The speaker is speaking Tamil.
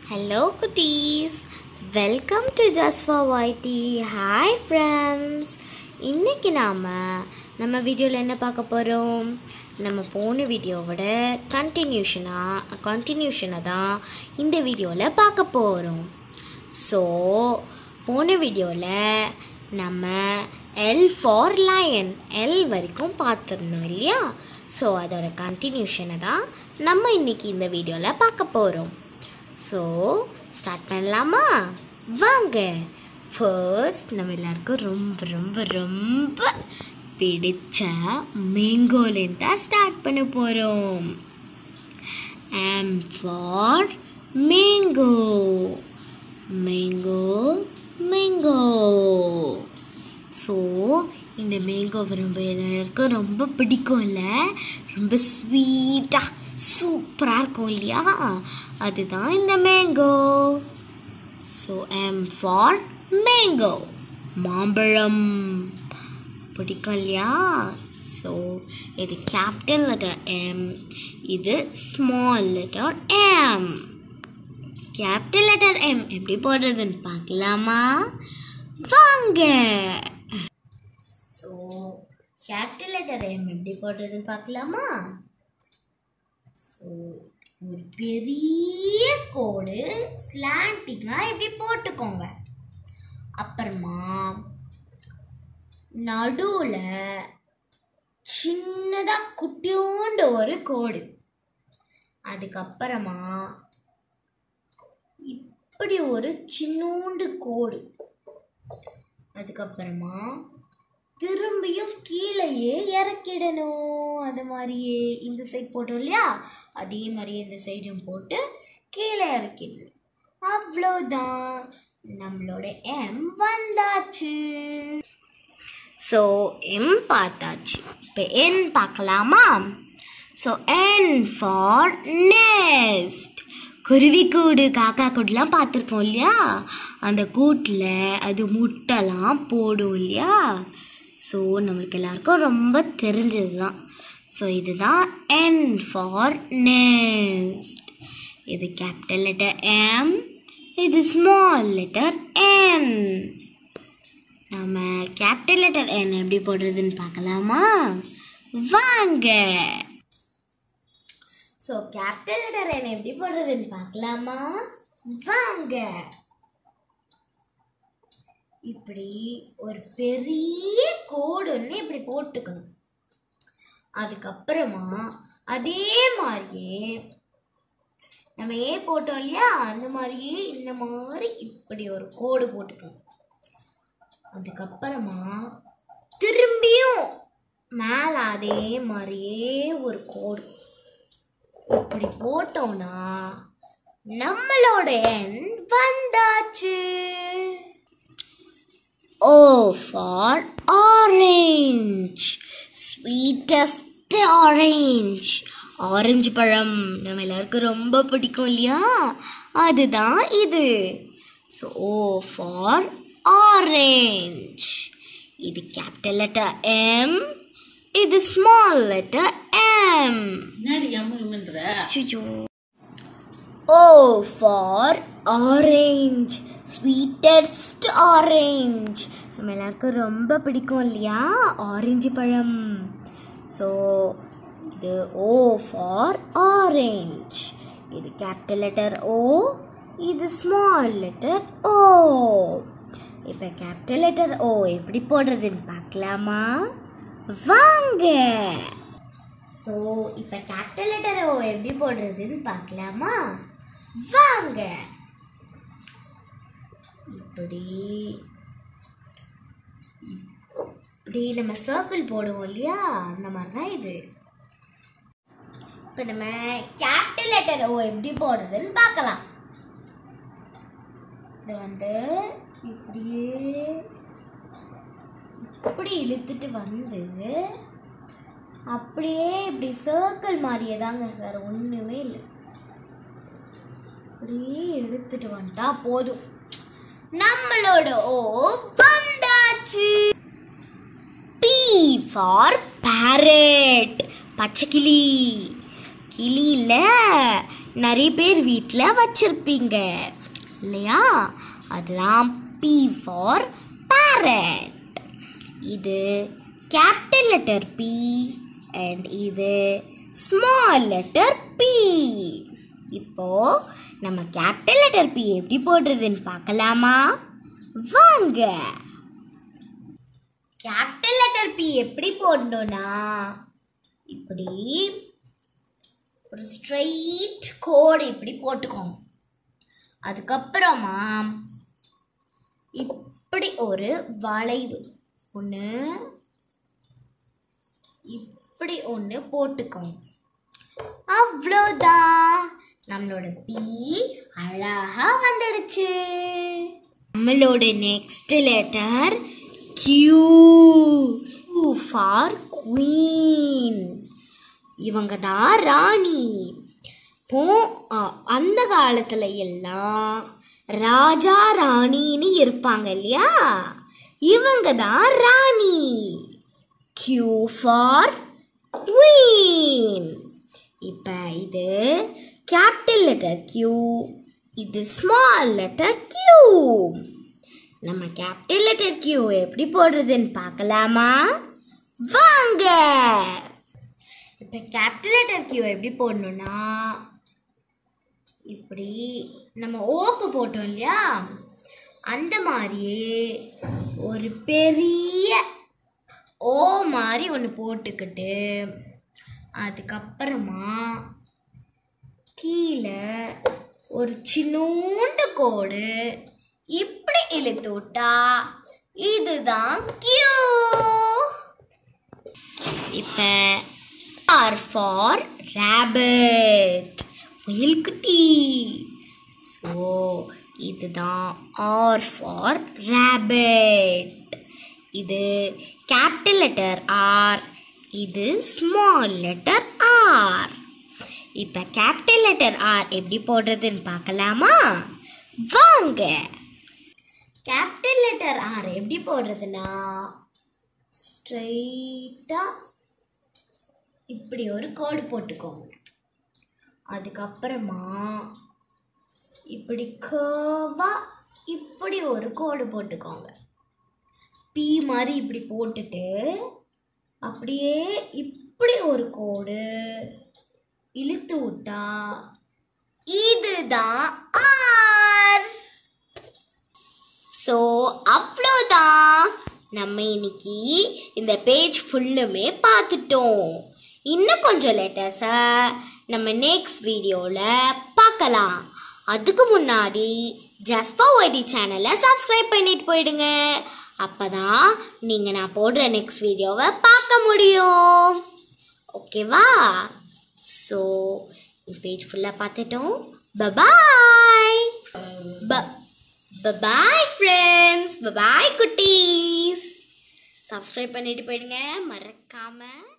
ஹலோ குட்டீஸ் welcome to just for YT hi friends இன்றைக்கி நாம் நம்ம வீடியோவில் என்ன பார்க்க போகிறோம் நம்ம போன வீடியோவோட கண்டினியூஷனாக கண்டினியூஷனை தான் இந்த வீடியோவில் பார்க்க போகிறோம் ஸோ போன வீடியோவில் நம்ம எல் ஃபார் லயன் எல் வரைக்கும் பார்த்துருந்தோம் இல்லையா ஸோ அதோட கண்டினியூஷனை தான் நம்ம இன்னைக்கு இந்த வீடியோவில் பார்க்க போகிறோம் ஸோ ஸ்டார்ட் பண்ணலாமா வாங்க ஃபர்ஸ்ட் நம்ம எல்லாருக்கும் ரொம்ப ரொம்ப ரொம்ப பிடிச்ச மேங்கோலேருந்து தான் ஸ்டார்ட் பண்ண போகிறோம் M for mango mango mango so இந்த மேங்கோ ரொம்ப எல்லாருக்கும் ரொம்ப பிடிக்கும்ல ரொம்ப ஸ்வீட்டாக சூப்பராக இருக்கும் இல்லையா அதுதான் இந்த mango so M for mango மாம்பழம் பிடிக்கும் இல்லையா ஸோ இது கேபிட்டல் லெட்டர் எம் இது small letter M capital letter M எப்படி போடுறதுன்னு பார்க்கலாமா வாங்க ஸோ கேபிட்டல் லெட்டர் எம் எப்படி போடுறதுன்னு பார்க்கலாமா ஸோ ஒரு பெரிய கோடு ஸ்லாண்டிங்காக இப்படி போட்டுக்கோங்க அப்புறமா நடுவில் சின்னதாக குட்டியோண்டு ஒரு கோடு அதுக்கப்புறமா இப்படி ஒரு சின்னோண்டு கோடு அதுக்கப்புறமா திரும்பியும் கீழேயே இறக்கிடணும் அது மாதிரியே இந்த சைடு போட்டோம் இல்லையா அதே மாதிரியே இந்த சைடும் போட்டு கீழே இறக்கிடணும் அவ்வளோதான் நம்மளோட எம் வந்தாச்சு ஸோ எம் பார்த்தாச்சு இப்போ என் பார்க்கலாமா ஸோ என் ஃபார் நெஸ்ட் குருவிக்கூடு காக்கா கூடுலாம் பார்த்துருக்கோம் இல்லையா அந்த கூட்டில் அது முட்டைலாம் போடும் இல்லையா ஸோ நம்மளுக்கு எல்லாருக்கும் ரொம்ப தெரிஞ்சது தான் ஸோ இதுதான் என் ஃபார் நெஸ்ட் இது கேபிட்டல் லெட்டர் எம் இது ஸ்மால் லெட்டர் என் நம்ம கேபிட்டல் லெட்டர் என் எப்படி போடுறதுன்னு பார்க்கலாமா வாங்க ஸோ கேபிட்டல் லெட்டர் என் எப்படி போடுறதுன்னு பார்க்கலாமா வாங்க இப்படி ஒரு பெரிய கோடு ஒன்று இப்படி போட்டுக்கணும் அதுக்கப்புறமா அதே மாதிரியே நம்ம ஏ போட்டோம் இல்லையா அந்த மாதிரியே இந்த மாதிரி இப்படி ஒரு கோடு போட்டுக்கணும் அதுக்கப்புறமா திரும்பியும் மேலே அதே மாதிரியே ஒரு கோடு இப்படி போட்டோம்னா நம்மளோட எண் வந்தாச்சு O for orange sweetest orange ஆரஞ்சு பழம் நம்ம எல்லாருக்கும் ரொம்ப பிடிக்கும் இல்லையா அதுதான் இது ஸோ ஓ ஃபார் ஆரேஞ்ச் இது கேபிட்டல் லெட்டர் எம் இது ஸ்மால் லெட்டர் எம் என்னடி அம்மு இம்முன்ற Chuchu. O for orange. Sweetest orange. நம்ம எல்லாருக்கும் ரொம்ப பிடிக்கும் இல்லையா ஆரஞ்சு பழம் ஸோ இது ஓ ஃபார் ஆரேஞ்ச் இது கேபிட்டல் லெட்டர் ஓ இது ஸ்மால் லெட்டர் ஓ இப்போ கேபிட்டல் லெட்டர் ஓ எப்படி போடுறதுன்னு பார்க்கலாமா வாங்க ஸோ இப்போ கேபிட்டல் லெட்டர் ஓ எப்படி போடுறதுன்னு பார்க்கலாமா வாங்க இப்படி இப்படி நம்ம சர்க்கிள் போடுவோம் இல்லையா அந்த மாதிரி தான் இது இப்போ நம்ம கேபிட்டல் லெட்டர் ஓ எப்படி போடுறதுன்னு பார்க்கலாம் இது வந்து இப்படியே இப்படி இழுத்துட்டு வந்து அப்படியே இப்படி சர்க்கிள் மாதிரியே தாங்க வேற ஒன்றுமே இல்லை அப்படியே எடுத்துட்டு வந்துட்டா போதும் நம்மளோட ஓ வந்தாச்சு பி ஃபார் பேரட் பச்சை கிளி கிளி இல்லை நிறைய பேர் வீட்டில் வச்சிருப்பீங்க இல்லையா அதுதான் பி ஃபார் parrot இது கேபிட்டல் லெட்டர் பி அண்ட் இது ஸ்மால் லெட்டர் பி இப்போ நம்ம கேபிட்டல் லெட்டர் பி எப்படி போடுறதுன்னு பார்க்கலாமா வாங்க கேபிட்டல் லெட்டர் பி எப்படி போடணும்னா இப்படி ஒரு ஸ்ட்ரெயிட் கோடு இப்படி போட்டுக்கோங்க அதுக்கப்புறமா இப்படி ஒரு வளைவு ஒன்று இப்படி ஒன்று போட்டுக்கோங்க அவ்வளோதான் நம்மளோட பி அழகா வந்துடுச்சு நம்மளோட next letter Q for queen இவங்க தான் ராணி போ அ, அந்த காலத்துல எல்லாம் ராஜா ராணின்னு இருப்பாங்க இல்லையா இவங்க தான் ராணி கியூ ஃபார் குவீன் இப்போ இது கேபிட்டல் லெட்டர் கியூ இது ஸ்மால் லெட்டர் கியூ நம்ம கேபிட்டல் லெட்டர் கியூ எப்படி போடுறதுன்னு பார்க்கலாமா வாங்க இப்போ கேபிட்டல் லெட்டர் கியூ எப்படி போடணும்னா இப்படி நம்ம ஓக்கு போட்டோம் இல்லையா அந்த மாதிரியே ஒரு பெரிய ஓ மாதிரி ஒன்று போட்டுக்கிட்டு அதுக்கப்புறமா கீழே ஒரு சின்னூண்டு கோடு இப்படி இழுத்து விட்டா இதுதான் கியூ இப்போ ஆர் ஃபார் ரேபிட் முயல்குட்டி ஸோ இதுதான் ஆர் ஃபார் ரேபிட் இது கேபிட்டல் லெட்டர் ஆர் இது ஸ்மால் லெட்டர் ஆர் இப்போ கேபிட்டல் லெட்டர் ஆர் எப்படி போடுறதுன்னு பார்க்கலாமா வாங்க கேபிட்டல் லெட்டர் ஆர் எப்படி போடுறதுன்னா ஸ்ட்ரைட்டாக இப்படி ஒரு கோடு போட்டுக்கோங்க அதுக்கப்புறமா இப்படி கர்வா இப்படி ஒரு கோடு போட்டுக்கோங்க பி மாதிரி இப்படி போட்டுட்டு அப்படியே இப்படி ஒரு கோடு இழுத்து விட்டா இதுதான் ஆர் ஸோ அவ்வளோதான் நம்ம இன்னைக்கு இந்த பேஜ் ஃபுல்லுமே பார்த்துட்டோம் இன்னும் கொஞ்சம் லெட்டர்ஸை நம்ம நெக்ஸ்ட் வீடியோவில் பார்க்கலாம் அதுக்கு முன்னாடி ஜஸ்பா ஒய்டி சேனலை சப்ஸ்கிரைப் பண்ணிட்டு போயிடுங்க அப்போ தான் நீங்கள் நான் போடுற நெக்ஸ்ட் வீடியோவை பார்க்க முடியும் ஓகேவா ஸோ பேஜ் ஃபுல்லாக பார்த்துட்டோம் பபாய் பபாய் ஃப்ரெண்ட்ஸ் பபாய் குட்டீஸ் சப்ஸ்கிரைப் பண்ணிட்டு போயிடுங்க மறக்காமல்